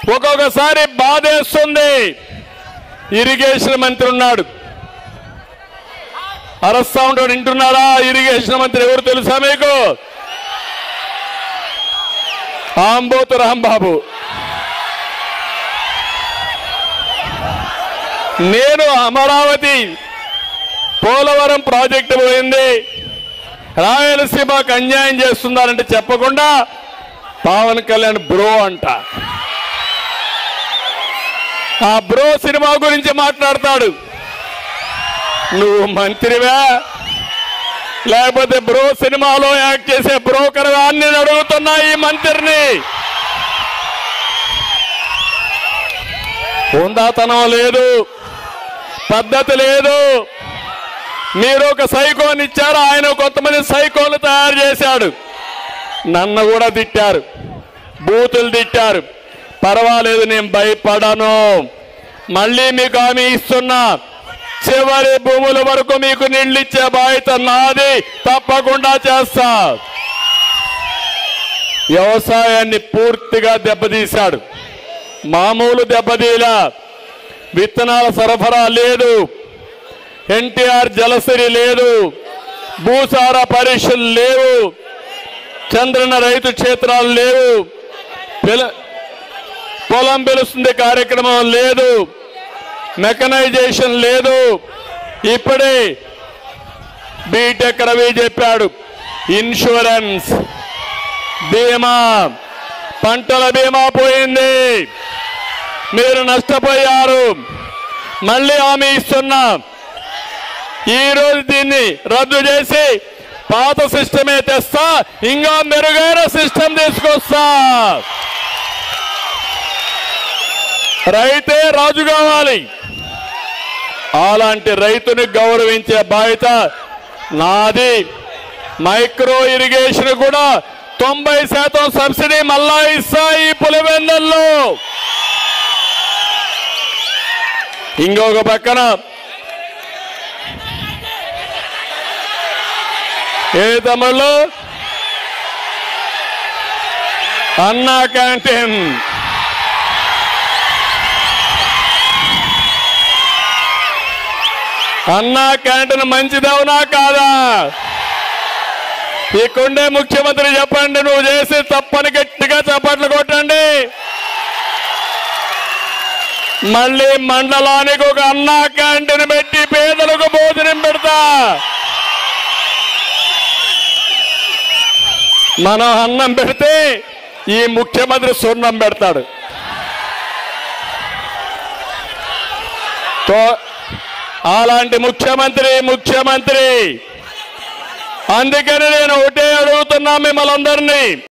ఒక్కొక్కసారి బాధేస్తుంది ఇరిగేషన్ మంత్రి ఉన్నాడు అరస్తా ఉంటాడు వింటున్నారా ఇరిగేషన్ మంత్రి ఎవరు తెలుసా మీకు ఆంబోతు రాంబాబు నేను అమరావతి పోలవరం ప్రాజెక్టు పోయింది రాయలసీమకు అన్యాయం చేస్తున్నారంటే చెప్పకుండా పవన్ కళ్యాణ్ బ్రో అంట ఆ బ్రో సినిమా గురించి మాట్లాడతాడు నువ్వు మంత్రివా లేకపోతే బ్రో సినిమాలో యాక్ట్ చేసే బ్రోకర్ అని నేను అడుగుతున్నా ఈ మంత్రిని ఉందాతనం లేదు పద్ధతి లేదు మీరు ఒక సైకోని ఇచ్చారు ఆయన కొంతమంది సైకోలు తయారు చేశాడు నన్ను కూడా తిట్టారు బూతులు తిట్టారు పర్వాలేదు నేను భయపడను మళ్ళీ మీకు హామీ ఇస్తున్నా చివరి భూముల వరకు మీకు నీళ్ళు ఇచ్చే బాధ్యత నాది తప్పకుండా చేస్తా వ్యవసాయాన్ని పూర్తిగా దెబ్బతీశాడు మామూలు దెబ్బతీలా విత్తనాల సరఫరా లేదు ఎన్టీఆర్ జలసిరి లేదు భూసార పరీక్షలు లేవు చంద్రన రైతు క్షేత్రాలు లేవు పిల- పొలం పిలుస్తుంది కార్యక్రమం లేదు మెకనైజేషన్ లేదు ఇప్పుడే బీటెక్ రవి చెప్పాడు ఇన్సూరెన్స్ బీమా పంటల బీమా పోయింది మీరు నష్టపోయారు మళ్ళీ హామీ ఇస్తున్నా ఈ రోజు దీన్ని రద్దు చేసి పాత సిస్టమే తెస్తా ఇంకా మెరుగైన సిస్టమ్ తీసుకొస్తా రైతే రాజు కావాలి అలాంటి రైతుని గౌరవించే బాధ్యత నాది మైక్రో ఇరిగేషన్ కూడా తొంభై శాతం సబ్సిడీ మళ్ళా ఇస్తా ఈ పులివెందల్లో ఇంకొక పక్కన ఏ తమ్ముళ్ళు అన్నా క్యాంటీన్ అన్నా క్యాంటీన్ మంచిదవునా కాదా ఇక్కడే ముఖ్యమంత్రి చెప్పండి నువ్వు చేసి తప్పని గట్టిగా చప్పట్లు కొట్టండి మళ్ళీ మండలానికి ఒక అన్నా క్యాంటీన్ పెట్టి పేదలకు భోజనం పెడతా మనం అన్నం పెడితే ఈ ముఖ్యమంత్రి సున్నం పెడతాడు తో అలాంటి ముఖ్యమంత్రి ముఖ్యమంత్రి అందుకని నేను ఒకటే అడుగుతున్నా మిమ్మల్ని అందరినీ